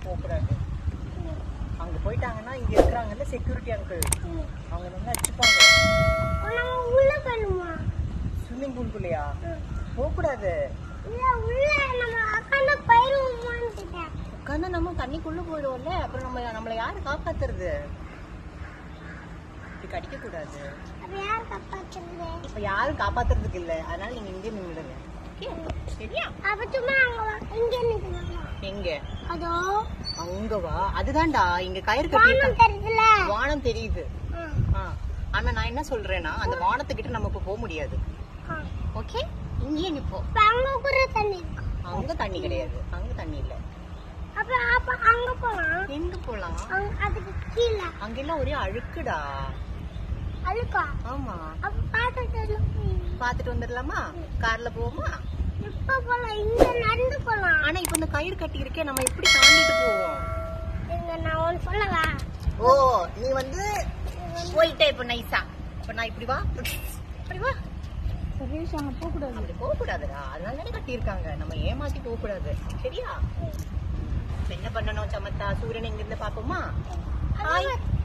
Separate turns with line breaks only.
போகக்கூடாது அங்க போயிட்டாங்கன்னா இங்க இருக்கிறாங்கல்ல செக்யூரிட்டி அங்கிள் அவங்க நல்லா அடிச்சுப்பாங்க
நம்ம உள்ள போயிடுமா
ஸ்விம்மிங் பூல்குள்ளயா போகக்கூடாது
இல்ல உள்ள நம்ம அக்காண்ட போயிடுவோமான்னு கேட்டேன்
உட்காந்து நம்ம தண்ணிக்குள்ள போயிடுவோம்ல அப்புறம் நம்ம நம்மளை யாரு காப்பாத்துறது இப்படி கடிக்க கூடாது
அப்ப யார் காப்பாத்துறது
இப்ப யாரும் காப்பாத்துறதுக்கு இல்ல அதனால நீங்க இங்கே நின்றுடுங்க Okay? சரியா
அப்ப சும்மா அங்க வா. இங்க நிக்கலாமா
எங்க
அதோ
அங்க வா அதுதான்டா இங்க கயிறு
வானம்
கட்டி
தெரியுதுல
வானம் தெரியுது
ஆ,
ஆ. ஆனா நான் என்ன சொல்றேன்னா அந்த வானத்துக்கிட்ட நம்ம இப்ப போக முடியாது
ஆ.
ஓகே இங்கேயே நிப்போம்
அப்ப அங்க கூட தண்ணி இருக்கு
அங்க தண்ணி கிடையாது அங்க தண்ணி இல்ல
அப்ப அப்ப அங்க போலாம்
எங்க போலாம்
அங்க அதுக்கு கீழே
அங்கெல்லாம் ஒரே அழுக்குடா
அழுக்கா
ஆமா
அப்ப பாத்துட்டு
பாத்துட்டு வந்துடலாமா கார்ல போவோமா
இப்ப போலாம் இங்க நடந்து போலாம்
ஆனா இப்ப இந்த கயிறு கட்டி இருக்கே நம்ம எப்படி தாண்டிட்டு போவோம்
இங்க நான் ஒன்னு சொல்லவா
ஓ நீ வந்து போயிட்டே இப்ப நைஸா இப்ப நான் இப்படி வா இப்படி வா
சதீஷ் அங்க போக கூடாது
அப்படி போக கூடாதுடா அதனால தானே கட்டியிருக்காங்க நம்ம ஏமாத்தி போக கூடாது சரியா இப்ப என்ன பண்ணணும் சமத்தா சூரியன் எங்க இருந்து பாப்போமா ஹாய்